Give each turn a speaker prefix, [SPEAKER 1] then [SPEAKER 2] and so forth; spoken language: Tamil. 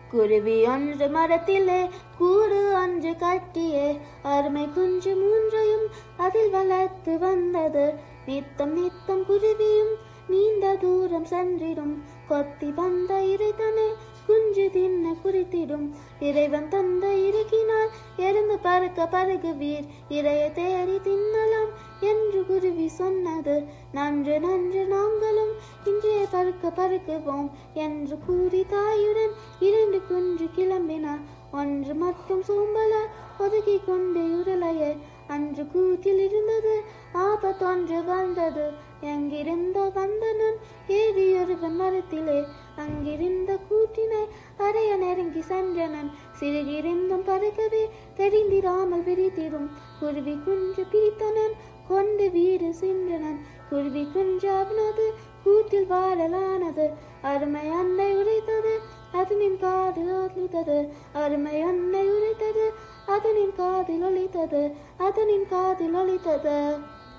[SPEAKER 1] குருவி ஒன்று மரத்திலே கூடு ஒன்று கட்டியே அருமை குஞ்சு மூன்றையும் அதில் வளர்த்து வந்தது நித்தம் நித்தம் குருவியும் நீண்ட தூரம் சென்றிடும் கொத்தி வந்த இறைத்தனை குஞ்சு தின்ன குறித்திடும் இறைவன் தந்த இறக்கினால் எறும்பு பறக்க பருகுவீர் இறைய தேடி தின்னலாம் என்று குருவி சொன்னது நன்று நன்று நாங்களும் இன்றைய பறக்க பறக்குவோம் என்று கூறி தாயுடன் இரண்டு குஞ்சு கிளம்பினார் ஒன்று மட்டும் சோம்பல ஒதுக்கி கொண்டு உருளைய அன்று கூட்டில் இருந்தது ஆபத்தொன்று வந்தது எங்கிருந்தோ வந்தனன் ஏறி ஒருவன் மரத்திலே அங்கிருந்த கூட்டினை அறைய நெருங்கி சென்றனன் சிறுகிருந்தும் பறக்கவே தெரிந்திராமல் விரித்திடும் குருவி குஞ்சு பிடித்தனன் கொண்டு வீடு சென்றனன் குருவி குஞ்சாவினது கூட்டில் வாழலானது அருமை அன்னை உரைத்தது அதனின் காதில் ஒலித்தது அருமை அன்னை உரைத்தது அதனின் காதில் ஒலித்தது அதனின் காதில் ஒலித்தது